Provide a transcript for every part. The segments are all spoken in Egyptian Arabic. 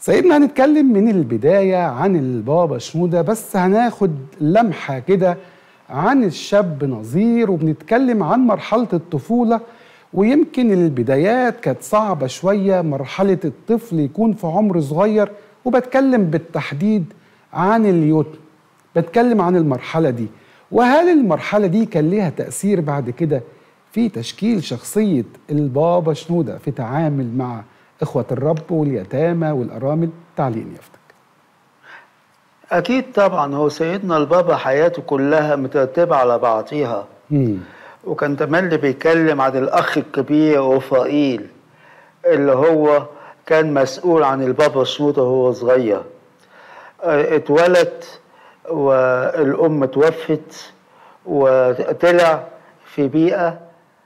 سيدنا هنتكلم من البداية عن البابا شنودة بس هناخد لمحة كده عن الشاب نظير وبنتكلم عن مرحلة الطفولة ويمكن البدايات كانت صعبة شوية مرحلة الطفل يكون في عمر صغير وبتكلم بالتحديد عن اليوتم بتكلم عن المرحلة دي وهل المرحلة دي كان ليها تأثير بعد كده في تشكيل شخصية البابا شنودة في تعامل مع إخوة الرب واليتامى والأرامل تعليق يفتك أكيد طبعا هو سيدنا البابا حياته كلها مترتبة على بعضيها مم. وكان تملي بيتكلم عن الأخ الكبير رفائيل اللي هو كان مسؤول عن البابا شنودة وهو صغير آه، اتولد والأم توفت وطلع في بيئة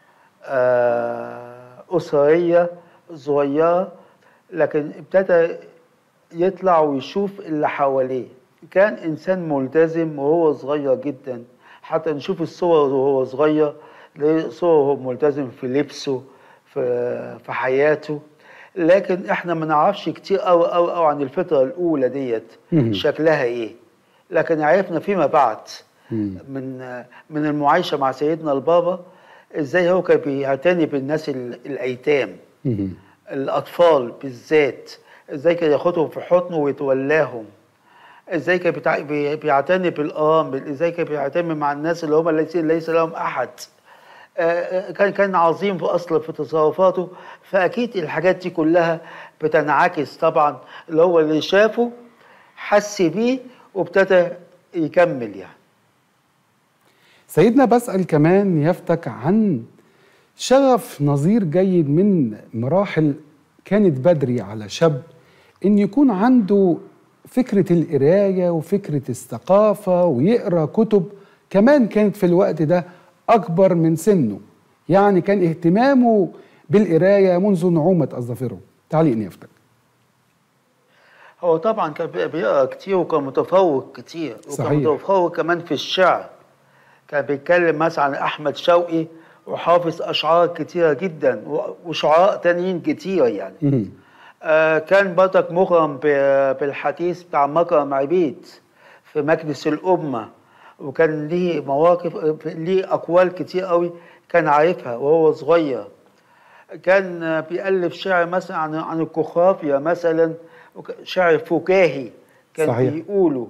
آه، أسرية صغيرة لكن ابتدى يطلع ويشوف اللي حواليه كان إنسان ملتزم وهو صغير جدا حتى نشوف الصور وهو صغير نلاقي صور وهو ملتزم في لبسه في في حياته لكن احنا ما نعرفش كتير قوي قوي قوي عن الفترة الأولى ديت مهم. شكلها ايه لكن عرفنا فيما بعد مم. من من المعايشة مع سيدنا البابا ازاي هو كان بيعتني بالناس ال- الأيتام مم. الأطفال بالذات ازاي كان ياخدهم في حضنه ويتولاهم ازاي كان بتاع- بي- بيعتني بالأرامل ازاي كان بيعتني مع الناس اللي هم ليس, ليس لهم أحد آه، آه، كان كان عظيم في أصل في تصرفاته فأكيد الحاجات دي كلها بتنعكس طبعا اللي هو اللي شافه حس بيه وابتدى يكمل يعني سيدنا بسأل كمان يفتك عن شغف نظير جيد من مراحل كانت بدري على شاب ان يكون عنده فكرة القراية وفكرة الثقافة ويقرأ كتب كمان كانت في الوقت ده أكبر من سنه يعني كان اهتمامه بالقراية منذ نعومة أظافره تعليق يفتك هو طبعا كان بي- بيقرا كتير وكان متفوق كتير وكان صحيح. متفوق كمان في الشعر كان بيتكلم مثلا عن احمد شوقي وحافظ اشعار كتيره جدا و- وشعراء تانيين كتير يعني مم. آه كان برضك مغرم ب- بالحديث بتاع مكرم عبيد في مجلس الأمة وكان ليه مواقف ليه أقوال كتير قوي كان عارفها وهو صغير كان آه، بيألف شعر مثلا عن عن الجغرافيا مثلا وك- شعر فكاهي كان صحيح. بيقوله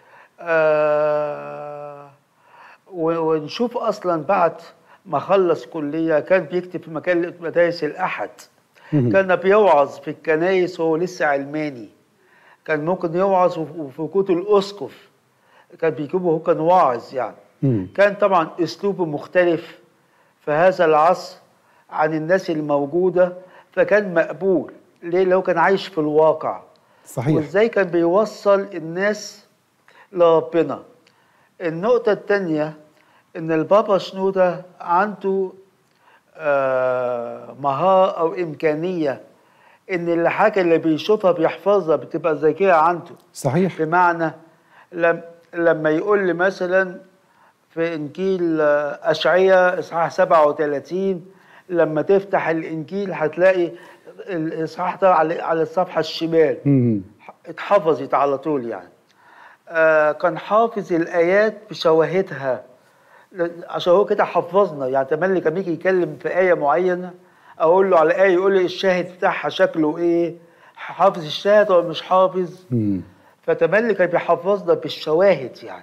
آه و- ونشوف أصلا بعد ما خلص كلية كان بيكتب في مكان مدارس الأحد مهم. كان بيوعظ في الكنايس وهو لسه علماني كان ممكن يوعظ وف- في كوت الأسقف كان بيجيبه هو كان واعظ يعني مم. كان طبعا أسلوبه مختلف في هذا العصر عن الناس الموجودة فكان مقبول ليه لو كان عايش في الواقع صحيح وازاي كان بيوصل الناس لربنا النقطة التانية ان البابا شنودة عنده آه، مهارة او امكانية ان الحاجة اللي بيشوفها بيحفظها بتبقى ذاكرة عنده صحيح بمعنى لم لما يقول لي مثلا في انجيل آه، اشعياء اصحاح 37 لما تفتح الانجيل هتلاقي الاصحاح ده على على الصفحه الشمال مم. اتحفظت على طول يعني آه كان حافظ الايات بشواهدها ل- عشان هو كده حفظنا يعني تملي كان يجي يتكلم في ايه معينه اقول له على ايه يقول لي الشاهد بتاعها شكله ايه حافظ الشاهد ولا مش حافظ مم. فتملي كان بيحفظنا بالشواهد يعني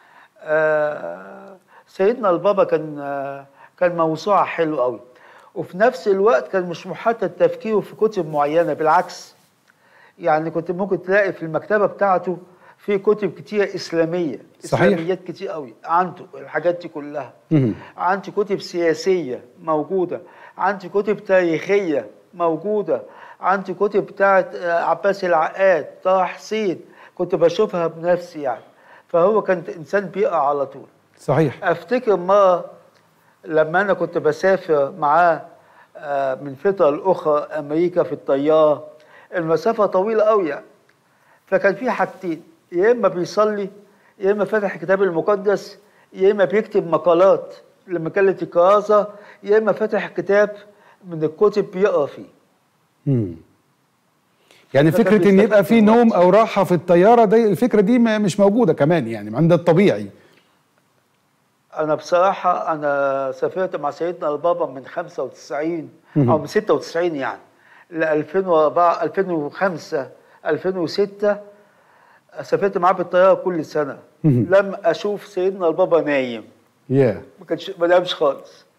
آه سيدنا البابا كان آه كان موسوعة حلو قوي وفي نفس الوقت كان مش محدد تفكيره في كتب معينة بالعكس يعني كنت ممكن تلاقي في المكتبة بتاعته في كتب كتير إسلامية صحيح. إسلاميات كتير قوي عنده الحاجات دي كلها مم. عندي كتب سياسية موجودة عندي كتب تاريخية موجودة عندي كتب بتاعت آه، عباس العقاد طه حسين كنت بشوفها بنفسي يعني فهو كان إنسان بيقرأ على طول صحيح أفتكر مرة لما أنا كنت بسافر معاه آه، من فترة لأخرى أمريكا في الطيارة المسافة طويلة أوي يعني فكان في حاجتين يا إما بيصلي يا إما فاتح الكتاب المقدس يا إما بيكتب مقالات لمجلة الكراسة يا إما فاتح كتاب من الكتب بيقرأ فيه مم. يعني ده كان فكره ان بيستفاد يبقى في من الوقت. نوم او راحه في الطياره دي الفكره دي ما- مش موجوده كمان يعني عند الطبيعي انا بصراحه انا سافرت مع سيدنا البابا من 95 او من 96 يعني ل 2004 2005 2006 سافرت معاه بالطياره كل سنه لم اشوف سيدنا البابا نايم يا ما كانش ما نامش خالص